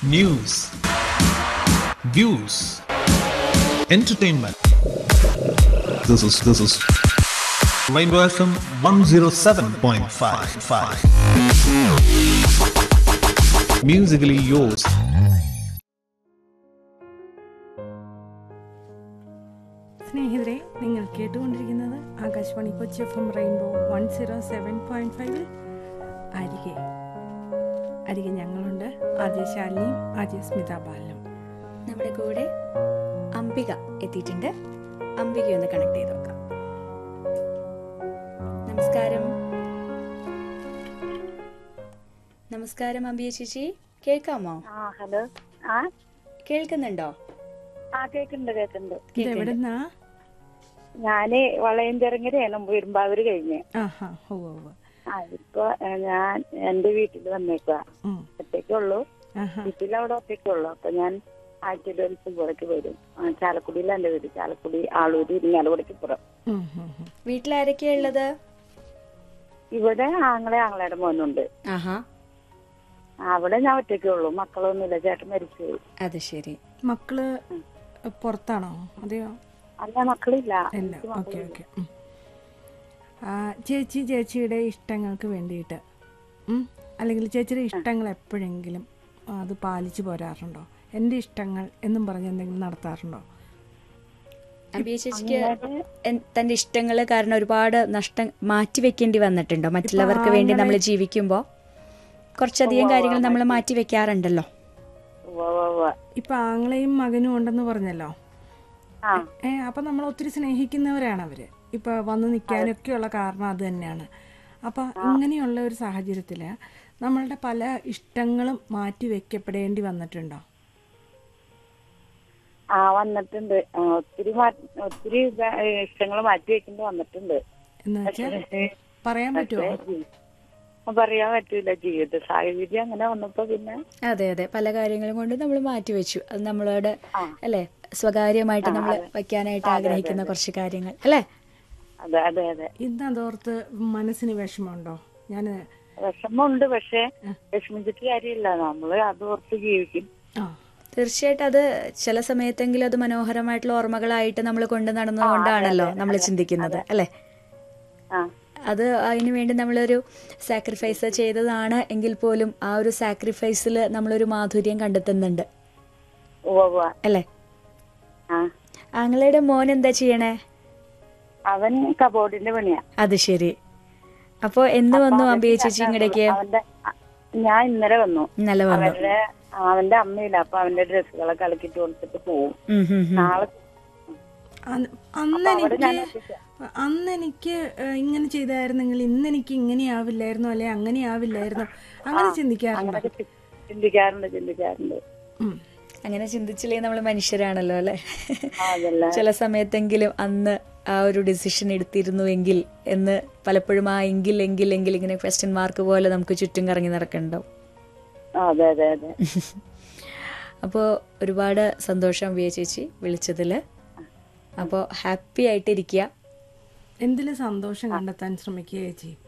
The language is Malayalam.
news, views, entertainment. This is this is Rainbow FM 107.55. Musically yours. സ്നേഹിതരെ നിങ്ങൾ കേട്ടുകൊണ്ടിരിക്കുന്നത് Akashvani Kochi F M rainbow one zero seven point ഫൈവിൽ അരികെ അരികെ ഞങ്ങളുണ്ട് ആദ്യ ശാലിനിയും ആദ്യ സ്മിത ബാലനും നമ്മുടെ കൂടെ അംബിക എത്തിയിട്ടുണ്ട് അംബിക ഒന്ന് കണക്ട് ചെയ്ത് നോക്കാം നമസ്കാരം നമസ്കാരം അംബിക ചേച്ചി കേൾക്കാമോ ആ ഹലോ ആ കേൾക്കുന്നുണ്ടോ ആ കേക്കുന്നുണ്ട് കേക്കുന്നുണ്ട് ഇത് കേൾക്കുന്നുണ്ട്. എവിടെന്നാ ഞാന് വളയഞ്ചിറങ്ങരയാണ് പെരുമ്പാവൂര് കഴിഞ്ഞ് ആഹാ ഓ ഓ ആ ഇപ്പൊ ഏ, ഞാൻ എന്റെ വീട്ടിൽ വന്നേക്കുക ഒറ്റയ്ക്കുള്ളൂ ആഹാ വീട്ടിൽ അവിടെ ഒറ്റയ്ക്കുള്ളൂ അപ്പൊ ഞാൻ ആഴ്ചയിൽ ഒരു സുബറയ്ക്ക് വരും ആ, ചാലക്കുടിയിലാണ് എന്റെ വീട് ചാലക്കുടി ആളൂര് ഇരിങ്ങാലക്കുടിക്ക് പുറം ഉം, ഉം, ഉം. വീട്ടിലാരൊക്കെയാ ഉള്ളത് ഇവിടെ ആങ്ങളെ ആങ്ങളയുടെ മോനുണ്ട് ആഹാ അവിടെ ഞാൻ ഒറ്റയ്ക്കേ ഉള്ളൂ മക്കളൊന്നുമില്ല ചേട്ടൻ മരിച്ചു പോയി അത് ശരി മക്കള് പുറത്താണോ അതെയോ അല്ല മക്കളില്ല അല്ല ഓക്കെ ഓക്കെ ചേച്ചി ചേച്ചിയുടെ ഇഷ്ടങ്ങൾക്ക് വേണ്ടിയിട്ട് ഉം, അല്ലെങ്കിൽ ചേച്ചിയുടെ ഇഷ്ടങ്ങൾ എപ്പോഴെങ്കിലും ആ, അത് പാലിച്ചു പോരാറുണ്ടോ എൻ്റെ ഇഷ്ടങ്ങൾ എന്നും പറഞ്ഞ് എന്തെങ്കിലും നടത്താറുണ്ടോ അംബിക ചേച്ചിക്ക് എൻ- തന്റെ ഇഷ്ടങ്ങള് കാരണം ഒരുപാട് നഷ്ടം മാറ്റി വെക്കേണ്ടി വന്നിട്ടുണ്ടോ മറ്റുള്ളവർക്ക് വേണ്ടി നമ്മൾ ജീവിക്കുമ്പോൾ കുറച്ചധികം കാര്യങ്ങൾ നമ്മൾ മാറ്റി വെക്കാറുണ്ടല്ലോ ഉവ്വ് ഉവ്വ് ഉവ്വ്. ഇപ്പൊ ആങ്ങളെയും മകനും ഉണ്ടെന്ന് പറഞ്ഞല്ലോ ആ ഏ അപ്പൊ നമ്മൾ ഒത്തിരി സ്നേഹിക്കുന്നവരാണ് അവര് ഇപ്പൊ വന്ന് നിൽക്കാനൊക്കെയുള്ള കാരണം അത് തന്നെയാണ് അപ്പൊ ഇങ്ങനെയുള്ള ഒരു സാഹചര്യത്തില് നമ്മളുടെ പല ഇഷ്ടങ്ങളും മാറ്റി വെക്കപ്പെടേണ്ടി വന്നിട്ടുണ്ടോ ആ വന്നിട്ടുണ്ട് ആ, ഒത്തിരി മാ- ഒത്തിരി ഇഷ്ടങ്ങൾ മാറ്റി വെക്കേണ്ടി വന്നിട്ടുണ്ട് എന്ന് വെച്ചാൽ പറയാൻ പറ്റുമോ ആ, പറയാൻ പറ്റൂല ജീവിത സാഹചര്യം അങ്ങനെ വന്നപ്പോ പിന്നെ അതെ അതെ പല കാര്യങ്ങളും കൊണ്ട് നമ്മൾ മാറ്റി വെച്ചു അത് നമ്മളോട് അല്ലേ സ്വകാര്യമായിട്ട് നമ്മൾ വെക്കാനായിട്ട് ആഗ്രഹിക്കുന്ന കുറച്ച് കാര്യങ്ങൾ അല്ലേ അതെ അതെ അതെ ഇന്ന് അതോർത്ത് മനസ്സിന് വിഷമമുണ്ടോ ഞാൻ വിഷമമുണ്ട് പക്ഷെ വിഷമിച്ചിട്ട് കാര്യമില്ല നമ്മള് അത് ഓർത്ത് ജീവിക്കും ആ തീർച്ചയായിട്ടും അത് ചില സമയത്തെങ്കിലും അത് മനോഹരമായിട്ടുള്ള ഓർമ്മകളായിട്ട് നമ്മൾ കൊണ്ട് നടന്നതുകൊണ്ടാണല്ലോ നമ്മൾ ചിന്തിക്കുന്നത് അല്ലേ ആ അത് അതിനു വേണ്ടി നമ്മളൊരു സാക്രിഫൈസ് ചെയ്തതാണ് എങ്കിൽ പോലും ആ ഒരു സാക്രിഫൈസിൽ നമ്മളൊരു മാധുര്യം കണ്ടെത്തുന്നുണ്ട് ഉവ്വ് ഉവ്വ്. അല്ലേ ആ ആങ്ങളയുടെ മോൻ എന്താ ചെയ്യണേ അവൻ കബോർഡിന്റെ പണിയാ അത് ശരി അപ്പോ എന്ന് വന്നു അമ്പിയ ചേച്ചി ഇങ്ങടേക്ക് അവന്റെ ഞാൻ ഇന്നലെ വന്നു നല്ല വന്നു അവന്റെ അവന്റെ അമ്മയില്ല അപ്പൊ അവന്റെ ഡ്രസ്സുകളൊക്കെ അലക്കിട്ട് കൊടുത്തിട്ട് പോവും ഉം, ഉം, ഉം. നാളെ അന്ന് അന്ന് എനിക്ക് അന്ന് എനിക്ക് ഏഹ്, ഇങ്ങനെ ചെയ്തായിരുന്നെങ്കിൽ ഇന്ന് എനിക്ക് ഇങ്ങനെയാവില്ലായിരുന്നു അല്ലെ അങ്ങനെ ആവില്ലായിരുന്നു അങ്ങനെ ചിന്തിക്കാറുണ്ടോ അങ്ങനൊക്കെ ചി- ചിന്തിക്കാറുണ്ട് ചിന്തിക്കാറുണ്ട് ഉം. അങ്ങനെ ചിന്തിച്ചില്ലേ നമ്മൾ മനുഷ്യരാണല്ലോ അല്ലേ ആ, അതല്ല ചില സമയത്തെങ്കിലും അന്ന് ആ ഒരു ഡിസിഷൻ എടുത്തിരുന്നുവെങ്കിൽ എന്ന് പലപ്പോഴും ആ എങ്കിൽ എങ്കിൽ എങ്കിൽ ഇങ്ങനെ ക്വസ്റ്റ്യൻ മാർക്ക് പോലെ നമുക്ക് ചുറ്റും കറങ്ങി നടക്കണ്ടാവും ആ, അതെ അതെ അതെ അപ്പോൾ ഒരുപാട് സന്തോഷം വിയ ചേച്ചി വിളിച്ചതിൽ അപ്പോൾ ഹാപ്പി ആയിട്ടിരിക്കുക എന്തിലും സന്തോഷം കണ്ടെത്താൻ ശ്രമിക്കുക ചേച്ചി